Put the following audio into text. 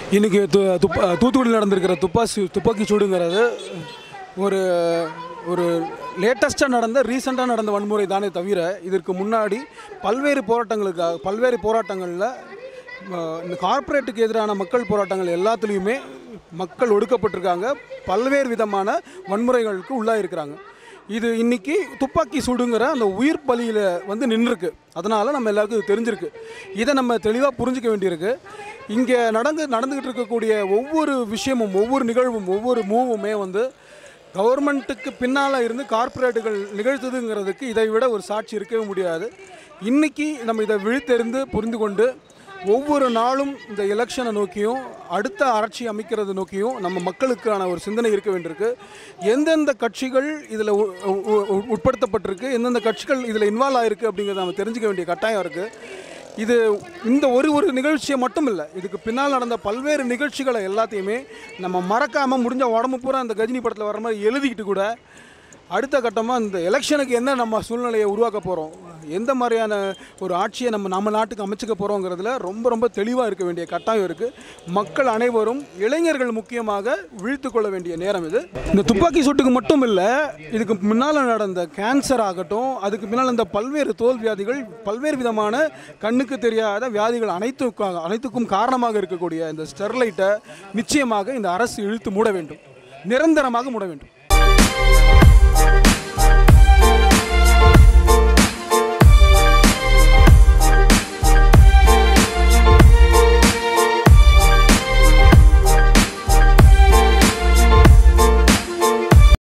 இன்றைக்கி து துப்பா தூத்துக்குடியில் நடந்திருக்கிற துப்பாசி துப்பாக்கி சூடுங்கிறது ஒரு ஒரு லேட்டஸ்ட்டாக நடந்த ரீசெண்டாக நடந்த வன்முறை தானே தவிர இதற்கு முன்னாடி பல்வேறு போராட்டங்களுக்காக பல்வேறு போராட்டங்களில் இந்த கார்ப்பரேட்டுக்கு எதிரான மக்கள் போராட்டங்கள் எல்லாத்துலேயுமே மக்கள் ஒடுக்கப்பட்டிருக்காங்க பல்வேறு விதமான வன்முறைகளுக்கு உள்ளாயிருக்கிறாங்க இது இன்னைக்கு துப்பாக்கி சூடுங்கிற அந்த உயிர் பலியில் வந்து நின்றுருக்கு அதனால் நம்ம எல்லாருக்கும் இது தெரிஞ்சிருக்கு இதை நம்ம தெளிவாக புரிஞ்சிக்க வேண்டியிருக்கு இங்கே நடந்து நடந்துக்கிட்டு இருக்கக்கூடிய ஒவ்வொரு விஷயமும் ஒவ்வொரு நிகழ்வும் ஒவ்வொரு மூவுமே வந்து கவர்மெண்ட்டுக்கு பின்னால் இருந்து கார்ப்பரேட்டுகள் நிகழ்த்துதுங்கிறதுக்கு இதை விட ஒரு சாட்சி இருக்கவே முடியாது இன்னைக்கு நம்ம இதை விழித்தெறிந்து புரிந்து கொண்டு ஒவ்வொரு நாளும் இந்த எலெக்ஷனை நோக்கியும் அடுத்த ஆட்சி அமைக்கிறது நோக்கியும் நம்ம மக்களுக்கான ஒரு சிந்தனை இருக்க வேண்டியிருக்கு எந்தெந்த கட்சிகள் இதில் உட்படுத்தப்பட்டிருக்கு எந்தெந்த கட்சிகள் இதில் இன்வால்வ் ஆகிருக்கு அப்படிங்கிறத நம்ம தெரிஞ்சுக்க வேண்டிய கட்டாயம் இருக்குது இது இந்த ஒரு ஒரு நிகழ்ச்சியை மட்டும் இல்லை இதுக்கு பின்னால் நடந்த பல்வேறு நிகழ்ச்சிகளை எல்லாத்தையுமே நம்ம மறக்காமல் முடிஞ்ச உடம்பு பூரா அந்த கஜினி படத்தில் வர மாதிரி எழுதிக்கிட்டு கூட அடுத்த கட்டமாக இந்த எலெக்ஷனுக்கு என்ன நம்ம சூழ்நிலையை உருவாக்க போகிறோம் எந்த மாதிரியான ஒரு ஆட்சியை நம்ம நம்ம நாட்டுக்கு அமைச்சுக்க போகிறோங்கிறதுல ரொம்ப ரொம்ப தெளிவாக இருக்க வேண்டிய கட்டாயம் இருக்குது மக்கள் அனைவரும் இளைஞர்கள் முக்கியமாக விழித்து கொள்ள வேண்டிய நேரம் இது இந்த துப்பாக்கி சூட்டுக்கு மட்டும் இல்லை இதுக்கு முன்னால் நடந்த கேன்சர் ஆகட்டும் அதுக்கு பின்னால் இந்த பல்வேறு தோல் வியாதிகள் பல்வேறு விதமான கண்ணுக்கு தெரியாத வியாதிகள் அனைத்துக்கும் அனைத்துக்கும் காரணமாக இருக்கக்கூடிய இந்த ஸ்டெர்லைட்டை நிச்சயமாக இந்த அரசு இழுத்து மூட வேண்டும் நிரந்தரமாக மூட வேண்டும்